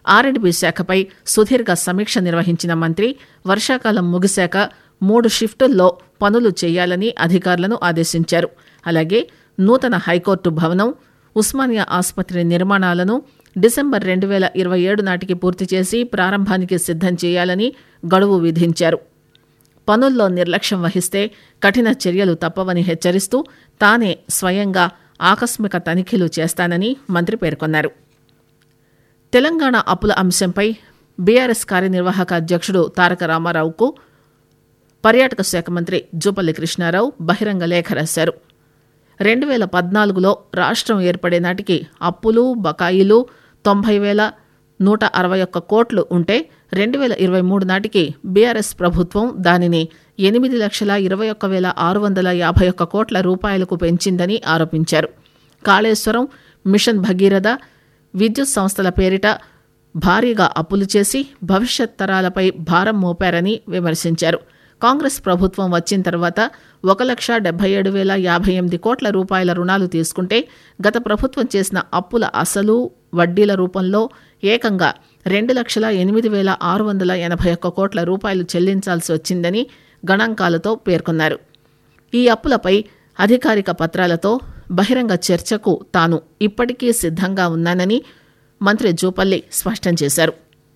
ఆర్ఎండ్బి శాఖపై సుదీర్ఘ సమీక్ష నిర్వహించిన మంత్రి వర్షాకాలం ముగిశాక మూడు షిఫ్టుల్లో పనులు చేయాలని అధికారులను ఆదేశించారు అలాగే నూతన హైకోర్టు భవనం ఉస్మానియా ఆసుపత్రి నిర్మాణాలను డిసెంబర్ రెండు వేల ఇరవై ఏడు నాటికి పూర్తి చేసి ప్రారంభానికి సిద్దం చేయాలని గడువు విధించారు పనుల్లో నిర్లక్ష్యం వహిస్తే కఠిన చర్యలు తప్పవని హెచ్చరిస్తూ తానే స్వయంగా ఆకస్మిక తనిఖీలు చేస్తానని మంత్రి పేర్కొన్నారు తెలంగాణ అప్పుల అంశంపై బీఆర్ఎస్ కార్యనిర్వాహక అధ్యక్షుడు తారక రామారావుకు పర్యాటక శాఖ మంత్రి జూపల్లి కృష్ణారావు బహిరంగ లేఖ రాశారు రెండు వేల పద్నాలుగులో రాష్ట్రం ఏర్పడే నాటికి అప్పులు బకాయిలు తొంభై వేల నూట అరవై ఒక్క కోట్లు ఉంటే రెండు వేల ఇరవై మూడు నాటికి బీఆర్ఎస్ ప్రభుత్వం దానిని ఎనిమిది లక్షల ఇరవై ఒక్క వేల ఆరు వందల యాభై ఒక్క కోట్ల రూపాయలకు పెంచిందని ఆరోపించారు కాళేశ్వరం మిషన్ భగీరథ విద్యుత్ సంస్థల పేరిట భారీగా అప్పులు చేసి భవిష్యత్ తరాలపై భారం మోపారని విమర్శించారు కాంగ్రెస్ ప్రభుత్వం వచ్చిన తర్వాత ఒక లక్ష డెబ్బై ఏడు వేల యాభై ఎనిమిది కోట్ల రూపాయల రుణాలు తీసుకుంటే గత ప్రభుత్వం చేసిన అప్పుల అసలు వడ్డీల రూపంలో ఏకంగా రెండు లక్షల ఎనిమిది వేల ఆరు వందల ఎనభై ఒక్క కోట్ల రూపాయలు చెల్లించాల్సి వచ్చిందని గణాంకాలతో పేర్కొన్నారు ఈ అప్పులపై అధికారిక పత్రాలతో బహిరంగ చర్చకు తాను ఇప్పటికీ సిద్ధంగా ఉన్నానని మంత్రి జూపల్లి స్పష్టం చేశారు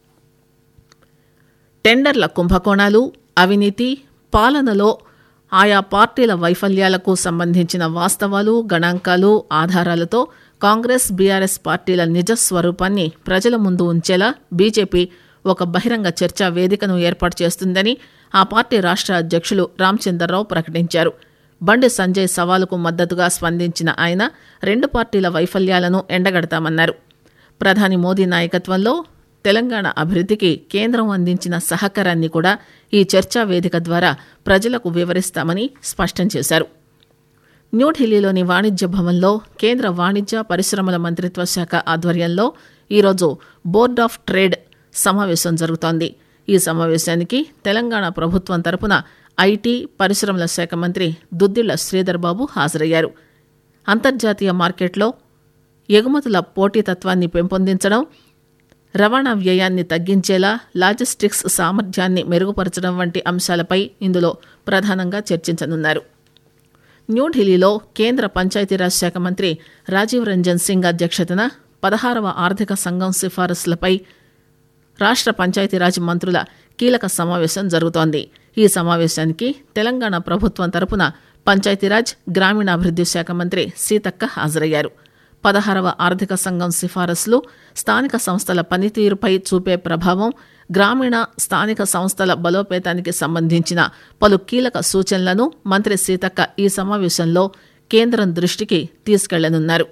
టెండర్ల కుంభకోణాలు అవినీతి పాలనలో ఆయా పార్టీల వైఫల్యాలకు సంబంధించిన వాస్తవాలు గణాంకాలు ఆధారాలతో కాంగ్రెస్ బీఆర్ఎస్ పార్టీల నిజ స్వరూపాన్ని ప్రజల ముందు ఉంచేలా బీజేపీ ఒక బహిరంగ చర్చా వేదికను ఏర్పాటు చేస్తుందని ఆ పార్టీ రాష్ట్ర అధ్యక్షులు రామచంద్రరావు ప్రకటించారు బండి సంజయ్ సవాలుకు మద్దతుగా స్పందించిన ఆయన రెండు పార్టీల వైఫల్యాలను ఎండగడతామన్నారు ప్రధాని మోదీ నాయకత్వంలో తెలంగాణ అభివృద్ధికి కేంద్రం అందించిన సహకారాన్ని కూడా ఈ చర్చా వేదిక ద్వారా ప్రజలకు వివరిస్తామని స్పష్టం చేశారు న్యూఢిల్లీలోని వాణిజ్య భవన్లో కేంద్ర వాణిజ్య పరిశ్రమల మంత్రిత్వ శాఖ ఆధ్వర్యంలో ఈరోజు బోర్డ్ ఆఫ్ ట్రేడ్ సమావేశం జరుగుతోంది ఈ సమావేశానికి తెలంగాణ ప్రభుత్వం తరపున ఐటీ పరిశ్రమల శాఖ మంత్రి దుద్దిళ్ల శ్రీధర్ బాబు హాజరయ్యారు అంతర్జాతీయ మార్కెట్లో ఎగుమతుల పోటీతత్వాన్ని పెంపొందించడం రవాణా వ్యయాన్ని తగ్గించేలా లాజిస్టిక్స్ సామర్థ్యాన్ని మెరుగుపరచడం వంటి అంశాలపై ఇందులో ప్రధానంగా చర్చించనున్నారు న్యూఢిల్లీలో కేంద్ర పంచాయతీరాజ్ శాఖ మంత్రి రాజీవ్ రంజన్ సింగ్ అధ్యక్షతన పదహారవ ఆర్థిక సంఘం సిఫారసులపై రాష్ట్ర పంచాయతీరాజ్ మంత్రుల కీలక సమావేశం జరుగుతోంది ఈ సమావేశానికి తెలంగాణ ప్రభుత్వం తరపున పంచాయతీరాజ్ గ్రామీణాభివృద్ది శాఖ మంత్రి సీతక్క హాజరయ్యారు పదహారవ ఆర్థిక సంఘం సిఫారసులు స్థానిక సంస్థల పనితీరుపై చూపే ప్రభావం గ్రామీణ స్థానిక సంస్థల బలోపేతానికి సంబంధించిన పలు కీలక సూచనలను మంత్రి సీతక్క ఈ సమావేశంలో కేంద్రం దృష్టికి తీసుకెళ్లనున్నారు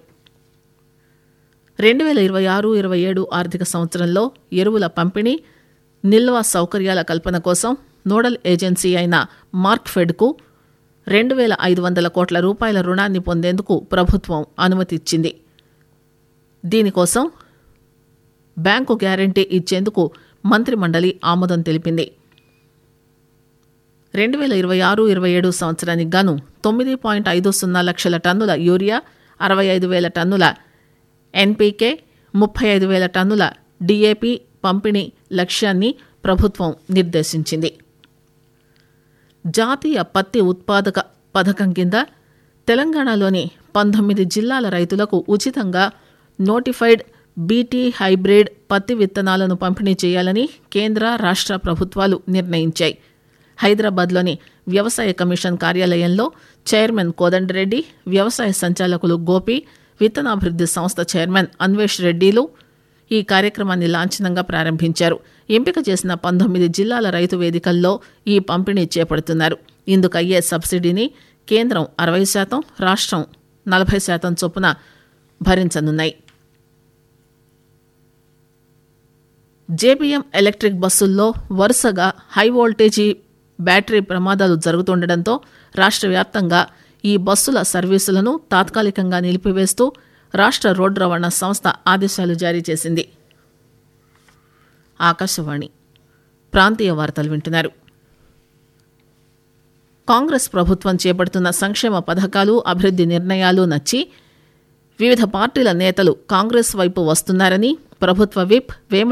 రెండు వేల ఇరవై ఆరు ఇరవై ఏడు ఆర్థిక సంవత్సరంలో ఎరువుల పంపిణీ నిల్వ సౌకర్యాల కల్పన కోసం నోడల్ ఏజెన్సీ అయిన మార్క్ఫెడ్కు రెండు వేల ఐదు వందల కోట్ల రూపాయల రుణాన్ని పొందేందుకు ప్రభుత్వం అనుమతి ఇచ్చింది దీనికోసం బ్యాంకు గ్యారంటీ ఇచ్చేందుకు మంత్రిమండలి ఆమోదం తెలిపింది రెండు వేల ఇరవై ఆరు ఇరవై ఏడు సంవత్సరానికి గాను తొమ్మిది పాయింట్ ఐదు సున్నా లక్షల టన్నుల యూరియా అరవై ఐదు వేల టన్నుల ఎన్పీకే ముప్పై ఐదు వేల టన్నుల డీఏపీ పంపిణీ లక్ష్యాన్ని ప్రభుత్వం నిర్దేశించింది జాతీయ పత్తి ఉత్పాదక పథకం కింద తెలంగాణలోని పంతొమ్మిది జిల్లాల రైతులకు ఉచితంగా నోటిఫైడ్ బీటీ హైబ్రిడ్ పత్తి విత్తనాలను పంపిణీ చేయాలని కేంద్ర రాష్ట్ర ప్రభుత్వాలు నిర్ణయించాయి హైదరాబాద్లోని వ్యవసాయ కమిషన్ కార్యాలయంలో చైర్మన్ కోదండరెడ్డి వ్యవసాయ సంచాలకులు గోపి విత్తనాభివృద్ది సంస్థ చైర్మన్ అన్వేష్ రెడ్డిలు ఈ కార్యక్రమాన్ని లాంఛనంగా ప్రారంభించారు ఎంపిక చేసిన పంతొమ్మిది జిల్లాల రైతు వేదికల్లో ఈ పంపిణీ చేపడుతున్నారు ఇందుకయ్యే సబ్సిడీని కేంద్రం అరవై శాతం రాష్ట్రం నలభై శాతం చొప్పున భరించనున్నాయి జేబీఎం ఎలక్ట్రిక్ బస్సుల్లో వరుసగా హై వోల్టేజీ బ్యాటరీ ప్రమాదాలు జరుగుతుండటంతో రాష్ట్ర వ్యాప్తంగా ఈ బస్సుల సర్వీసులను తాత్కాలికంగా నిలిపివేస్తూ రాష్ట్ర రోడ్డు రవాణా సంస్థ ఆదేశాలు జారీ చేసింది ఆకాశవాణి ప్రాంతీయ వార్తలు వింటున్నారు కాంగ్రెస్ ప్రభుత్వం చేపడుతున్న సంక్షేమ పథకాలు అభివృద్ది నిర్ణయాలు నచ్చి వివిధ పార్టీల నేతలు కాంగ్రెస్ వైపు వస్తున్నారని ప్రభుత్వ విప్ వేమ